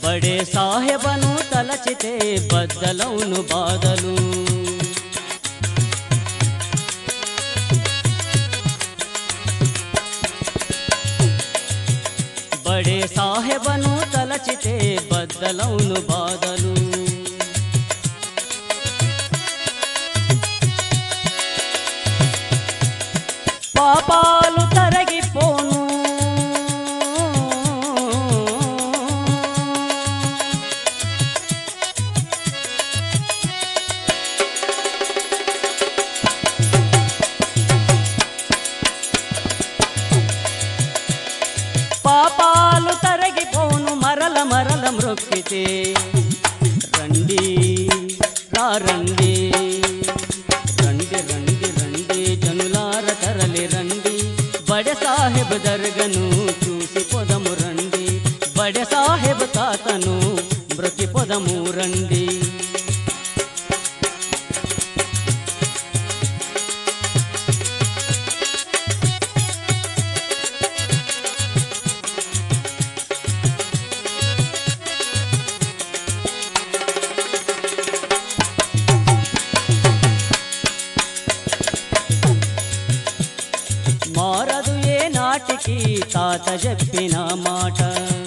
బడే సాహెబను తలచితే బద్దలవును బాధలు బడే సాహెబను తలచితే బద్దలవును బాధలు పాపాలు తరగిపోను పాపాలు తరగిపోను మరల మరల మృక్కితే రండి రా రండి రండి రండి రండి జనులార తరలి రండి బడె సాహెబ్ దర్గను చూసి పొదము రండి బడె సాహెబ్ తాతను మృతి పొదము రండి మారదు ఏ నాటికి తాత చెప్పిన మాట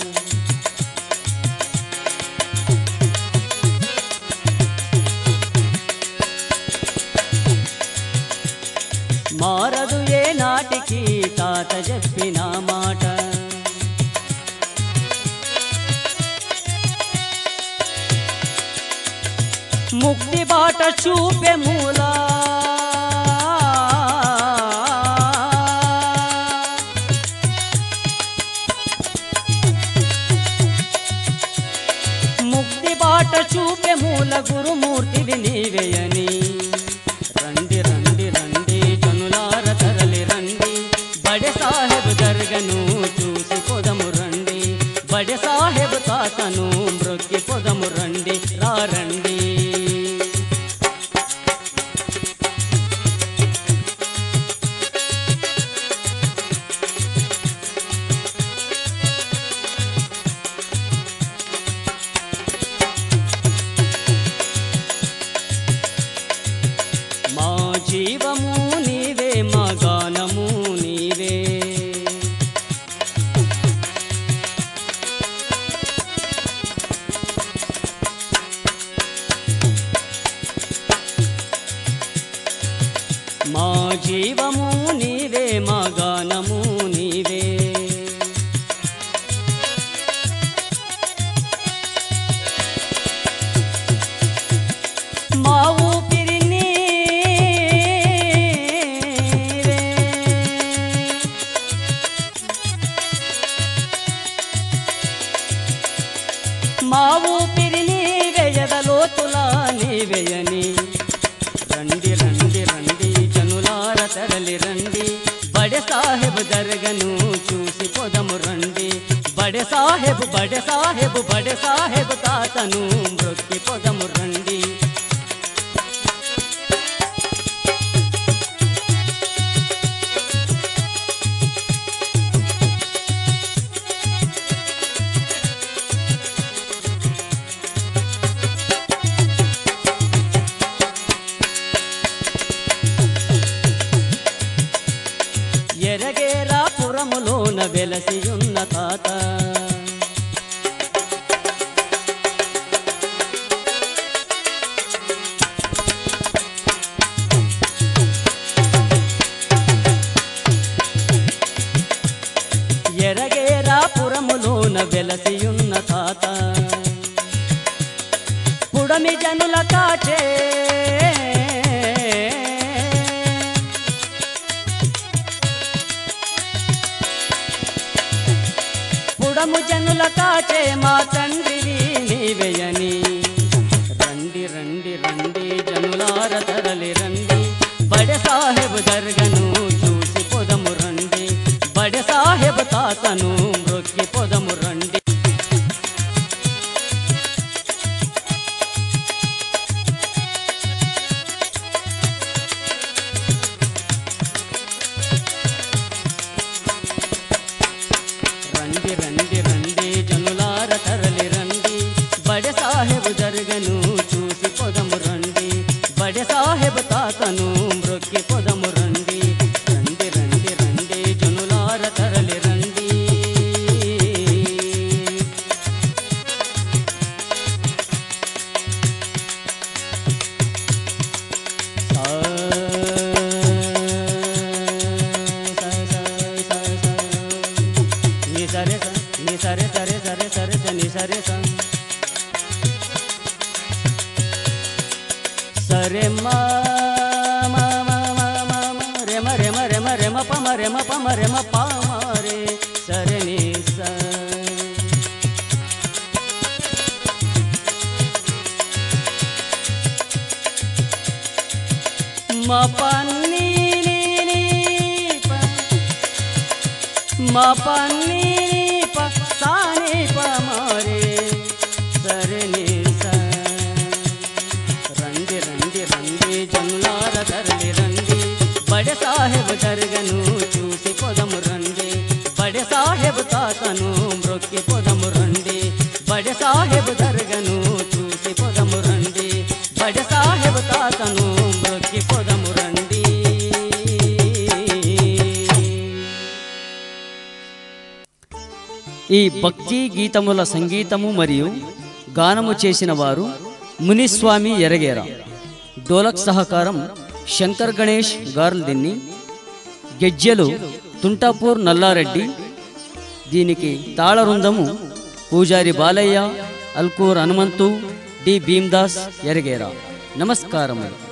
మారదు ఏ నాటికి తాత చెప్పిన మాట ముక్తి బాట చూపే మూలా ముక్తి బాట చూపే మూల గురుమూర్తివి నీవేయని రండి రండి రండి జనులార తరలి రండి బడె సాహెబ్ దర్గను చూసి పొదము రండి బడె సాహెబ్ తాతను మృక్కి పొదము రండి రా రండి మా జీవము నీవే మా గానము నీవే మా జీవము నీవే మా గానము నీవే మా ఊపిరి నీవే మా ఊపిరి నీవే ఎదలోతులా నీవేయని రండి రండి రండి జనులార తరలి రండి బడె సాహెబ్ దర్గను చూసి పొదము రండి బడె సాహెబ్ బడె సాహెబ్ బడె సాహెబ్ తాతను మృక్కి పొదము రండి ఎరగేరా పురములోన వెలసియున్న తాత ఎరగేరా పురములోన వెలసియున్న తాత పుడమి జనుల కాచే పుడము జనుల కాచే మా తండ్రివి నీవేయని రండి రండి రండి జనులార తరలి రండి బడె సాహెబ్ దర్గను చూసి పొదము రండి బడె సాహెబ్ తాతను మృక్కి పొదము రండి రండి రండి రండి జనులార తరలి రండి సరి సని సరి స సరే మా మా మా మా మా మా రెమ రెమ రెమ రెమ పమ రెమ పమ రెమ పమ రే సరే ని స మా పన్ని ని ని ప మా పన్ని ని ప సాని ప మరే సరే ని స రండి రండి రండి జనులార తరలి రండి బడె సాహెబ్ దర్గను చూసి పొదము రండి బడె సాహెబ్ తాతను మ్రొక్కి పొదము రండి బడె సాహెబ్ దర్గను చూసి పొదము రండి బడె సాహెబ్ తాతను మ్రొక్కి పొదము రండి ఈ భక్తి గీతముల సంగీతము మరియు గానము చేసిన వారు మునిస్వామి ఎరగేర డోలక్ సహకారం శంకర్ గణేష్ గార్లదిన్ని గెజ్జెలు తుంటాపూర్ నల్లారెడ్డి దీనికి తాళరుందము పూజారి బాలయ్య అల్కూర్ హనుమంతు డి భీమ్దాస్ ఎరగేర నమస్కారములు